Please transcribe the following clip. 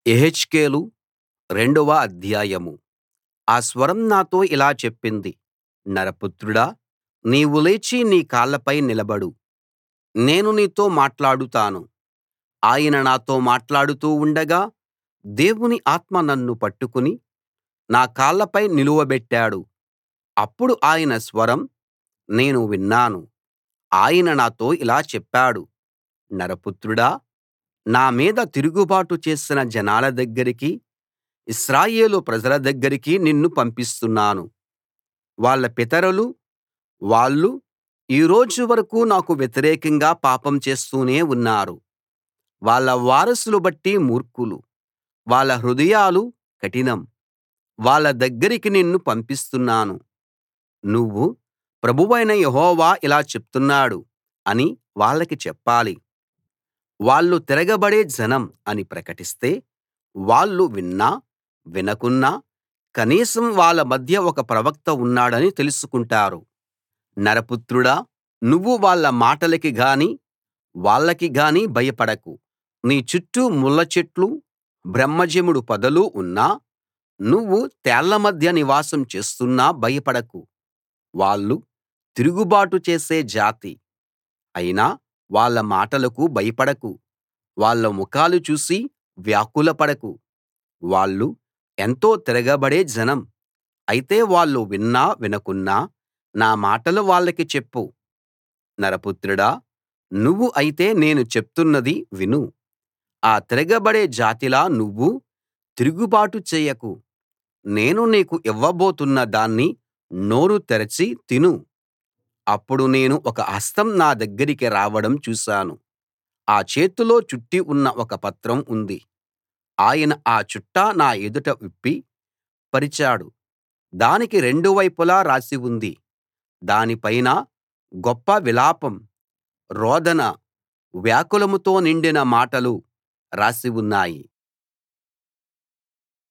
యెహెజ్కేలు రెండవ అధ్యాయం ఆ స్వరం నాతో ఇలా చెప్పింది నరపుత్రుడా నీవు లేచి నీ కాళ్ళపై నిలబడు నేను నీతో మాట్లాడుతాను ఆయన నాతో మాట్లాడుతూ ఉండగా దేవుని ఆత్మ నన్ను పట్టుకుని నా కాళ్ళపై నిలువబెట్టాడు అప్పుడు ఆయన స్వరం నేను విన్నాను ఆయన నాతో ఇలా చెప్పాడు నరపుత్రుడా నా మీద తిరుగుబాటు చేసిన జనాల దగ్గరికి ఇశ్రాయేలు ప్రజల దగ్గరికి నిన్ను పంపిస్తున్నాను వాళ్ళ పితరులు వాళ్ళు ఈ రోజు వరకూ నాకు వ్యతిరేకంగా పాపం చేస్తూనే ఉన్నారు వాళ్ళ వారసులు బట్టి మూర్ఖులు వాళ్ళ హృదయాలు కఠినం వాళ్ళ దగ్గరికి నిన్ను పంపిస్తున్నాను నువ్వు ప్రభువైన యెహోవా ఇలా చెప్తున్నాడు అని వాళ్ళకి చెప్పాలి వాళ్ళు తిరగబడే జనం అని ప్రకటిస్తే వాళ్ళు విన్నా వినకున్నా కనీసం వాళ్ళ మధ్య ఒక ప్రవక్త ఉన్నాడని తెలుసుకుంటారు నరపుత్రుడా నువ్వు వాళ్ళ మాటలకి గానీ వాళ్ళకి గానీ భయపడకు నీ చుట్టూ ముళ్ళచెట్లు బ్రహ్మజెముడు పొదలు ఉన్నా నువ్వు తేళ్ల మధ్య నివాసం చేస్తున్నా భయపడకు వాళ్ళు తిరుగుబాటు చేసే జాతి అయినా వాళ్ళ మాటలకు భయపడకు వాళ్ళ ముఖాలు చూసి వ్యాకులపడకు వాళ్ళు ఎంతో తిరగబడే జనం అయితే వాళ్ళు విన్నా వినకున్నా నా మాటలు వాళ్ళకి చెప్పు నరపుత్రుడా నువ్వు అయితే నేను చెప్తున్నది విను ఆ తిరగబడే జాతిలా నువ్వూ తిరుగుబాటు చేయకు నేను నీకు ఇవ్వబోతున్న దాన్ని నోరు తెరచి తిను అప్పుడు నేను ఒక హస్తం నా దగ్గరికి రావడం చూశాను ఆ చేతిలో చుట్టి ఉన్న ఒక పత్రం ఉంది ఆయన ఆ చుట్ట నా ఎదుట విప్పి పరిచాడు దానికి రెండు వైపులా రాసి ఉంది దాని పైన గొప్ప విలాపం రోదన వ్యాకులంతో నిండిన మాటలు రాసి ఉన్నాయి